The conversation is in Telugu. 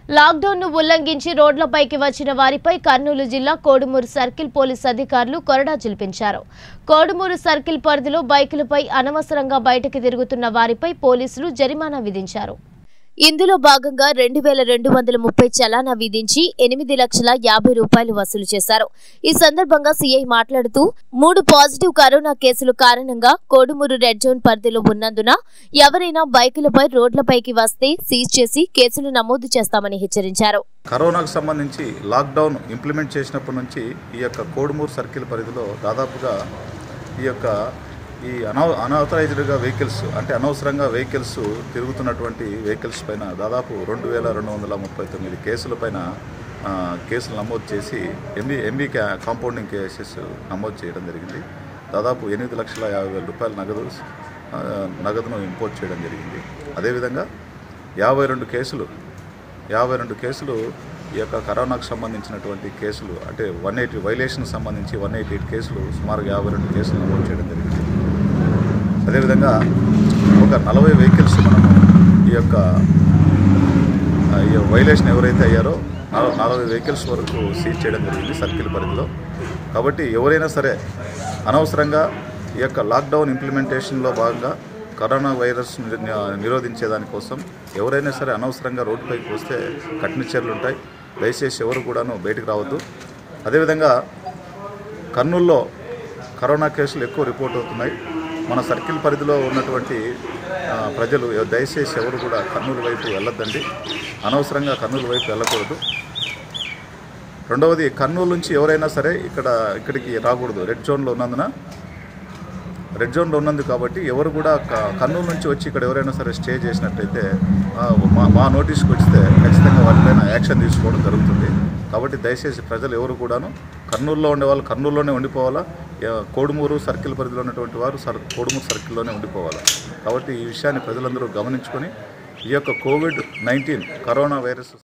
లాక్డౌన్ ను ఉల్లంఘించి రోడ్లపైకి వచ్చిన వారిపై కర్నూలు జిల్లా కోడుమూరు సర్కిల్ పోలీస్ అధికారులు కొరడా చిలిపించారు కోడుమూరు సర్కిల్ పరిధిలో బైకులపై అనవసరంగా బయటకు తిరుగుతున్న వారిపై పోలీసులు జరిమానా విధించారు ఇందులో భాగంగా రెండు వేల రెండు వందల ముప్పై చలానా విధించి ఎనిమిది లక్షల యాభై రూపాయలు వసూలు చేశారు ఈ సందర్భంగా సీఐ మాట్లాడుతూ మూడు పాజిటివ్ కరోనా కేసుల కారణంగా కోడుమూరు రెడ్ జోన్ పరిధిలో ఉన్నందున ఎవరైనా బైకులపై రోడ్లపైకి వస్తే సీజ్ చేసి కేసులు నమోదు చేస్తామని హెచ్చరించారు కరోనాకు సంబంధించి లాక్డౌన్ ఇంప్లిమెంట్ చేసినప్పటి నుంచి ఈ యొక్క కోడుమూరు సర్కిల్ పరిధిలో దాదాపుగా ఈ యొక్క ఈ అనవ అనాథరైజ్డ్గా వెహికల్స్ అంటే అనవసరంగా వెహికల్స్ తిరుగుతున్నటువంటి వెహికల్స్ పైన దాదాపు రెండు వేల రెండు వందల ముప్పై తొమ్మిది కేసుల పైన ఆ, కేసులు నమోదు చేసి ఎంబీ ఎంబీ క్యా కాంపౌండింగ్ కేసెస్ నమోదు చేయడం జరిగింది దాదాపు ఎనిమిది లక్షల యాభై వేల రూపాయల నగదు ఆ, నగదును ఇంపోర్ట్ చేయడం జరిగింది అదేవిధంగా యాభై రెండు కేసులు యాభై రెండు కేసులు ఈ యొక్క కరోనాకు సంబంధించినటువంటి కేసులు అంటే వన్ ఎయిటీ వైలేషన్ సంబంధించి వన్ ఎయిటీ ఎయిట్ కేసులు సుమారు యాభై రెండు కేసులు నమోదు చేయడం జరిగింది అదేవిధంగా ఒక నలభై వెహికల్స్ మనము ఈ యొక్క ఆ, ఈ వైలేషన్ ఎవరైతే అయ్యారో నల- నలభై వెహికల్స్ వరకు సీజ్ చేయడం జరిగింది సర్కిల్ పరిధిలో కాబట్టి ఎవరైనా సరే అనవసరంగా ఈ యొక్క లాక్డౌన్ ఇంప్లిమెంటేషన్లో భాగంగా కరోనా వైరస్ ని- నిరోధించే దానికోసం ఎవరైనా సరే అనవసరంగా రోడ్డుపైకి వస్తే కఠిన చర్యలు ఉంటాయి దయచేసి ఎవరు కూడాను బయటకు రావద్దు అదేవిధంగా కర్నూల్లో కరోనా కేసులు ఎక్కువ రిపోర్ట్ అవుతున్నాయి మన సర్కిల్ పరిధిలో ఉన్నటువంటి ఆ, ప్రజలు ఎవ- దయచేసి ఎవరు కూడా కర్నూలు వైపు వెళ్ళొద్దండి అనవసరంగా కర్నూలు వైపు వెళ్ళకూడదు రెండవది కర్నూలు నుంచి ఎవరైనా సరే ఇక్కడ ఇక్కడికి రాకూడదు రెడ్ జోన్లో ఉన్నందున రెడ్ జోన్లో ఉన్నందు కాబట్టి ఎవరు కూడా క- కర్నూలు నుంచి వచ్చి ఇక్కడ ఎవరైనా సరే స్టే చేసినట్టయితే ఆ, మా మా నోటీస్కి వస్తే ఖచ్చితంగా వాటిపైన యాక్షన్ తీసుకోవడం జరుగుతుంది కాబట్టి దయచేసి ప్రజలు ఎవరు కూడాను కర్నూలులో ఉండే వాళ్ళు కర్నూలులోనే ఉండిపోవాలా ఏ- కోడుమూరు సర్కిల్ పరిధిలో ఉన్నటువంటి వారు సర్ కోడుమూరు సర్కిల్లోనే ఉండిపోవాలి కాబట్టి ఈ విషయాన్ని ప్రజలందరూ గమనించుకొని ఈ యొక్క కోవిడ్ నైన్టీన్ కరోనా వైరస్